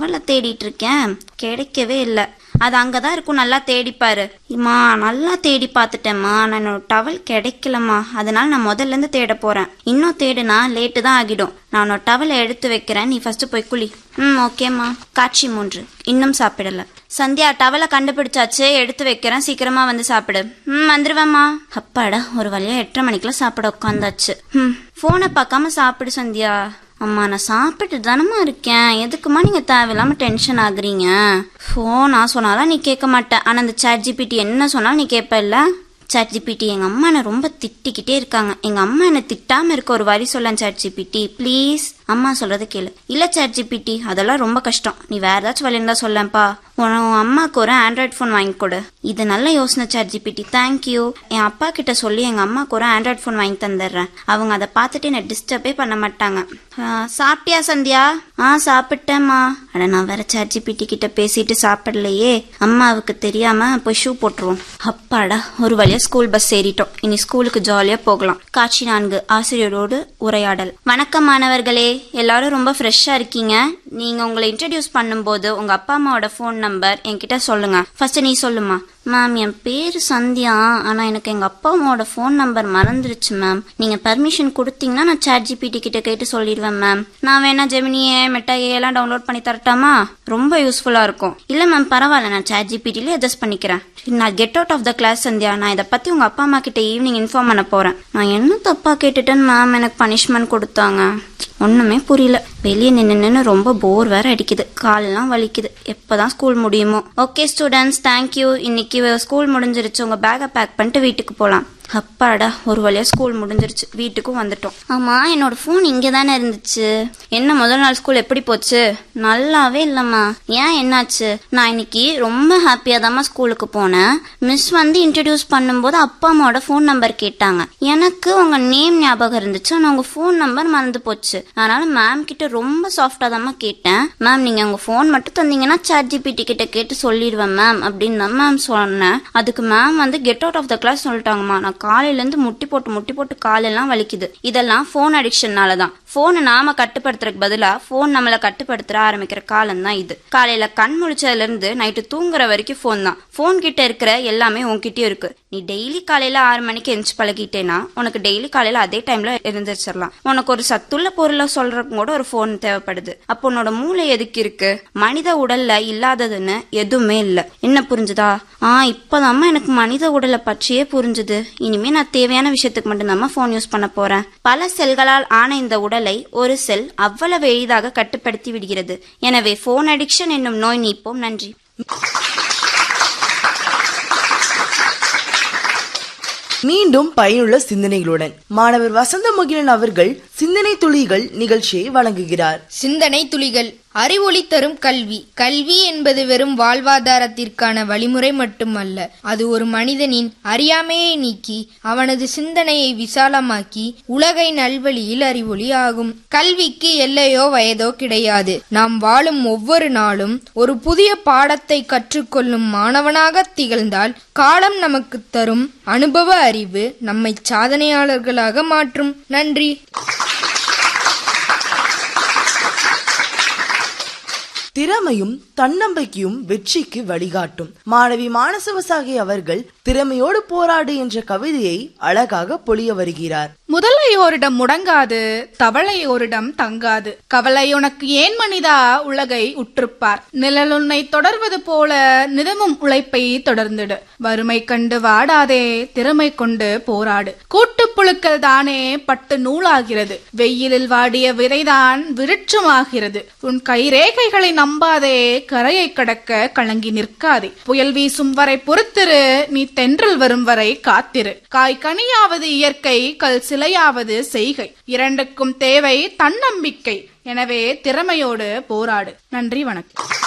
டவலை தேடிட்டு இருக்கேன் கிடைக்கவே இல்லை அது அங்கதான் இருக்கும் நல்லா தேடிப்பாரு இம்மா நல்லா தேடி பார்த்துட்டேம்மா நான் என்னோட டவல் கிடைக்கலம்மா அதனால நான் முதல்ல இருந்து தேட போறேன் இன்னும் தேடுனா லேட்டு தான் ஆகிடும் நான் உன்னோட டவலை எடுத்து வைக்கிறேன் நீ ஃபர்ஸ்ட் போய் குளி ம் ஓகேம்மா காட்சி மூன்று இன்னும் சாப்பிடல சந்தியா டவலை கண்டுபிடிச்சாச்சு எடுத்து வைக்கிறேன் சீக்கிரமா வந்து சாப்பிடு ம் வந்துருவேம்மா அப்பாடா ஒரு வழியா எட்டரை மணிக்கெல்லாம் சாப்பிட உட்காந்தாச்சு ம் போனை பார்க்காம சாப்பிடு சந்தியா அம்மா நான் சாப்பிட்டு தானம்மா இருக்கேன் எதுக்குமா நீங்க தேவையில்லாம டென்ஷன் ஆகுறீங்க ஃபோனா சொன்னாலும் நீ கேட்க மாட்ட ஆனா அந்த சாட் ஜிபிடி என்ன சொன்னாலும் நீ கேட்ப இல்ல சாட் ஜிபிடி எங்க அம்மா என்னை ரொம்ப திட்டிக்கிட்டே இருக்காங்க எங்க அம்மா என்னை திட்டாம இருக்க ஒரு வரி சொல்ல சாட் ஜிபிடி ப்ளீஸ் அம்மா சொல்றத கேளு இல்ல சாட் ஜிபிடி அதெல்லாம் ரொம்ப கஷ்டம் நீ வேற ஏதாச்சும் வழி இருந்தா சொல்லேன்ப்பா உன் அம்மாவுக்கு ஒரு ஆண்ட்ராய்ட் ஃபோன் வாங்கி கொடு இது நல்ல யோசனை சாட் ஜிபிடி தேங்க்யூ என் அப்பா கிட்ட சொல்லி எங்க அம்மாவுக்கு ஒரு ஆண்ட்ராய்ட் ஃபோன் வாங்கி தந்துடுறேன் அவங்க அதை பார்த்துட்டு என்னை டிஸ்டர்பே பண்ண மாட்டாங்க ஆ, சாப்பிட்டியா சந்தியா ஆ சாப்பிட்டேம்மா அட நான் வேற சாட் ஜிபிடி கிட்ட பேசிட்டு சாப்பிடலையே அம்மாவுக்கு தெரியாம போய் ஷூ போட்டுருவோம் அப்பாடா ஒரு வழியா ஸ்கூல் பஸ் ஏறிட்டோம் இனி ஸ்கூலுக்கு ஜாலியா போகலாம் காட்சி நான்கு ஆசிரியரோடு உரையாடல் வணக்கம் மாணவர்களே எல்லாரும் ரொம்ப ஃப்ரெஷ்ஷா இருக்கீங்க நீங்க உங்களை இன்ட்ரடியூஸ் பண்ணும்போது உங்க அப்பா அம்மாவோட ஃபோன் நம்பர் என்கிட்ட சொல்லுங்க ஃபர்ஸ்ட் நீ சொல்லுமா மேம் என் பேர் சந்தியா ஆனா எனக்கு எங்க அப்பா அம்மாவோட ஃபோன் நம்பர் மறந்துருச்சு மேம் நீங்க பர்மிஷன் கொடுத்தீங்கன்னா நான் சாட் ஜிபிடி கிட்ட கேட்டு சொல்லிடுவேன் மேம் நான் வேணா ஜெமினியே மெட்டாயே எல்லாம் டவுன்லோட் பண்ணி தரட்டாமா ரொம்ப யூஸ்ஃபுல்லா இருக்கும் இல்ல மேம் பரவாயில்ல நான் சாட் ஜிபிடிலே அட்ஜஸ்ட் பண்ணிக்கிறேன் நான் get out of the class Sandhya நான் இதை பத்தி உங்க அப்பா அம்மா கிட்ட ஈவினிங் இன்ஃபார்ம் பண்ண போறேன் நான் என்ன தப்பா கேட்டுட்டேன்னு மேம் எனக்கு பனிஷ்மெண்ட் கொடுத்தாங்க ஒண்ணுமே புரியல வெளியே நின்று நின்று ரொம்ப போர் வேற அடிக்குது காலெல்லாம் வலிக்குது எப்பதான் ஸ்கூல் முடியுமோ ஓகே ஸ்டூடெண்ட்ஸ் தேங்க்யூ இன்னைக்கு ஸ்கூல் முடிஞ்சிருச்சு உங்க பேக்கை பேக் பண்ணிட்டு வீட்டுக்கு போலாம் அப்பாடா ஒரு வழியா ஸ்கூல் முடிஞ்சிருச்சு வீட்டுக்கும் வந்துட்டோம் ஆமா என்னோட ஃபோன் இங்கே தானே இருந்துச்சு என்ன முதல் நாள் ஸ்கூல் எப்படி போச்சு நல்லாவே இல்லம்மா ஏன் என்னாச்சு நான் இன்னைக்கு ரொம்ப ஹாப்பியா தாம்மா ஸ்கூலுக்கு போனேன் மிஸ் வந்து இன்ட்ரடியூஸ் பண்ணும்போது அப்பா அம்மாவோட ஃபோன் நம்பர் கேட்டாங்க எனக்கு உங்க நேம் ஞாபகம் இருந்துச்சு ஆனா உங்க ஃபோன் நம்பர் மறந்து போச்சு அதனால மேம் கிட்ட ரொம்ப சாஃப்டா தாம்மா கேட்டேன் மேம் நீங்க உங்க ஃபோன் மட்டும் தந்தீங்கன்னா சாட் ஜிபிடி கிட்ட கேட்டு சொல்லிடுவேன் மேம் அப்படின்னு தான் மேம் சொன்னேன் அதுக்கு மேம் வந்து get out of the class சொல்லிட்டாங்கம்மா நான் காலையில இருந்து முட்டி போட்டு முட்டி போட்டு காலெல்லாம் வலிக்குது இதெல்லாம் ஃபோன் அடிக்ஷன்னால தான் போனை நாம கட்டுப்படுத்துறதுக்கு பதிலா போன் நம்மளை கட்டுப்படுத்த ஆரம்பிக்கிற காலம் தான் இது காலையில கண் முழிச்சதுல இருந்து நைட்டு தூங்குற வரைக்கும் போன் தான் போன் கிட்ட இருக்கிற எல்லாமே உன்கிட்டயும் இருக்கு நீ டெய்லி காலையில ஆறு மணிக்கு எந்திச்சு பழகிட்டேன்னா உனக்கு டெய்லி காலையில அதே டைம்ல எழுந்திரிச்சிடலாம் உனக்கு ஒரு சத்துள்ள பொருளை சொல்றதுக்கு கூட ஒரு போன் தேவைப்படுது அப்போ உன்னோட மூளை எதுக்கு இருக்கு மனித உடல்ல இல்லாததுன்னு எதுவுமே இல்ல என்ன புரிஞ்சுதா ஆ இப்பதாம்மா எனக்கு மனித உடலை பற்றியே புரிஞ்சுது இனிமே நான் தேவையான விஷயத்துக்கு மட்டும்தாம்மா போன் யூஸ் பண்ண போறேன் பல செல்களால் ஆன இந்த உடலை ஒரு செல் அவ்வளவு எளிதாக கட்டுப்படுத்தி விடுகிறது எனவே போன் அடிக்ஷன் என்னும் நோய் நீப்போம் நன்றி மீண்டும் பயனுள்ள சிந்தனைகளுடன் மாணவர் வசந்த முகிலன் அவர்கள் சிந்தனை துளிகள் நிகழ்ச்சியை வழங்குகிறார் சிந்தனை துளிகள் அறிவொளி தரும் கல்வி கல்வி என்பது வெறும் வாழ்வாதாரத்திற்கான வழிமுறை மட்டுமல்ல அது ஒரு மனிதனின் அறியாமையை நீக்கி அவனது சிந்தனையை விசாலமாக்கி உலகை நல்வழியில் அறிவொளி ஆகும் கல்விக்கு எல்லையோ வயதோ கிடையாது நாம் வாழும் ஒவ்வொரு நாளும் ஒரு புதிய பாடத்தை கற்றுக்கொள்ளும் மாணவனாக திகழ்ந்தால் காலம் நமக்கு தரும் அனுபவ அறிவு நம்மை சாதனையாளர்களாக மாற்றும் நன்றி திறமையும் தன்னம்பிக்கையும் வெற்றிக்கு வழிகாட்டும் மாணவி மானசவசாகி அவர்கள் திறமையோடு போராடு என்ற கவிதையை அழகாக பொழிய வருகிறார் முதலையோரிடம் முடங்காது தவளையோரிடம் தங்காது கவலை உனக்கு ஏன் மனிதா உலகை உற்றுப்பார் நிழல் உன்னை தொடர்வது போல நிதமும் உழைப்பை தொடர்ந்திடு வறுமை கண்டு வாடாதே திறமை கொண்டு போராடு கூட்டுப்புழுக்கள் தானே பட்டு நூலாகிறது வெயிலில் வாடிய விதைதான் விருட்சமாகிறது உன் கைரேகைகளை நம்பாதே கரையை கடக்க கலங்கி நிற்காதே புயல் வீசும் வரை பொறுத்திரு நீ தென்றல் வரும் வரை காத்திரு காய் கனியாவது இயற்கை கல் சிலையாவது செய்கை இரண்டுக்கும் தேவை தன்னம்பிக்கை எனவே திறமையோடு போராடு நன்றி வணக்கம்